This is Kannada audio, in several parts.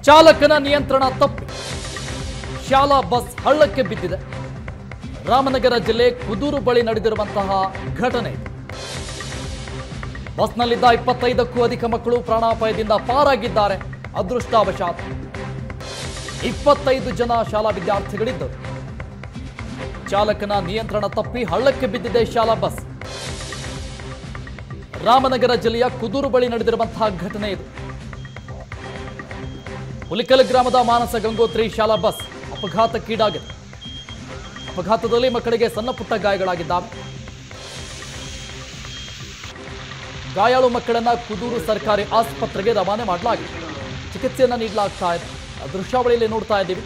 ಚಾಲಕನ ನಿಯಂತ್ರಣ ತಪ್ಪಿ ಶಾಲಾ ಬಸ್ ಹಳ್ಳಕ್ಕೆ ಬಿದ್ದಿದೆ ರಾಮನಗರ ಜಿಲ್ಲೆ ಕುದೂರು ಬಳಿ ನಡೆದಿರುವಂತಹ ಘಟನೆ ಇದು. ಬಸ್ನಲ್ಲಿದ್ದ ಇಪ್ಪತ್ತೈದಕ್ಕೂ ಅಧಿಕ ಮಕ್ಕಳು ಪ್ರಾಣಾಪಾಯದಿಂದ ಪಾರಾಗಿದ್ದಾರೆ ಅದೃಷ್ಟಾವಶಾತ್ ಇಪ್ಪತ್ತೈದು ಜನ ಶಾಲಾ ವಿದ್ಯಾರ್ಥಿಗಳಿದ್ದರು ಚಾಲಕನ ನಿಯಂತ್ರಣ ತಪ್ಪಿ ಹಳ್ಳಕ್ಕೆ ಬಿದ್ದಿದೆ ಶಾಲಾ ಬಸ್ ರಾಮನಗರ ಜಿಲ್ಲೆಯ ಕುದೂರು ಬಳಿ ನಡೆದಿರುವಂತಹ ಘಟನೆ ಇದು ಹುಲಿಕಲ್ ಗ್ರಾಮದ ಮಾನಸ ಗಂಗೋತ್ರಿ ಶಾಲಾ ಬಸ್ ಅಪಘಾತಕ್ಕೀಡಾಗಿದೆ ಅಪಘಾತದಲ್ಲಿ ಮಕ್ಕಳಿಗೆ ಸಣ್ಣ ಪುಟ್ಟ ಗಾಯಗಳಾಗಿದ್ದಾವೆ ಗಾಯಾಳು ಮಕ್ಕಳನ್ನ ಕುದೂರು ಸರ್ಕಾರಿ ಆಸ್ಪತ್ರೆಗೆ ರವಾನೆ ಮಾಡಲಾಗಿದೆ ಚಿಕಿತ್ಸೆಯನ್ನ ನೀಡಲಾಗ್ತಾ ಇದೆ ಆ ದೃಶ್ಯಾವಳಿಯಲ್ಲಿ ನೋಡ್ತಾ ಇದ್ದೀವಿ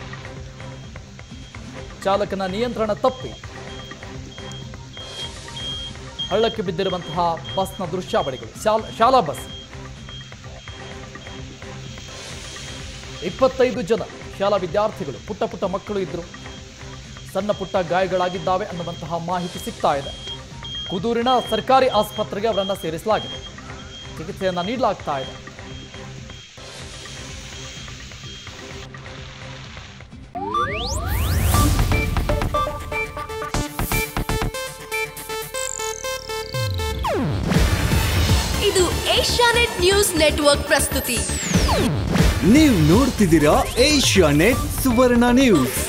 ಚಾಲಕನ ನಿಯಂತ್ರಣ ತಪ್ಪಿ ಹಳ್ಳಕ್ಕೆ ಬಿದ್ದಿರುವಂತಹ ಬಸ್ನ ದೃಶ್ಯಾವಳಿಗಳು ಶಾಲ- ಶಾಲಾ ಬಸ್ ಇಪ್ಪತ್ತೈದು ಜನ ಶಾಲಾ ವಿದ್ಯಾರ್ಥಿಗಳು ಪುಟ್ಟ ಪುಟ್ಟ ಮಕ್ಕಳು ಇದ್ದರು ಸಣ್ಣ ಪುಟ್ಟ ಗಾಯಗಳಾಗಿದ್ದಾವೆ ಅನ್ನುವಂತಹ ಮಾಹಿತಿ ಸಿಗ್ತಾ ಇದೆ ಕುದೂರಿನ ಸರ್ಕಾರಿ ಆಸ್ಪತ್ರೆಗೆ ಅವರನ್ನು ಸೇರಿಸಲಾಗಿದೆ ಚಿಕಿತ್ಸೆಯನ್ನು ನೀಡಲಾಗ್ತಾ ಇದೆ ಇದು ಏಷ್ಯಾನೆಟ್ ನ್ಯೂಸ್ ನೆಟ್ವರ್ಕ್ ಪ್ರಸ್ತುತಿ ನೀವು ನೋಡ್ತಿದ್ದೀರಾ ಏಷ್ಯಾ ನೆಟ್ ಸುವರ್ಣ ನ್ಯೂಸ್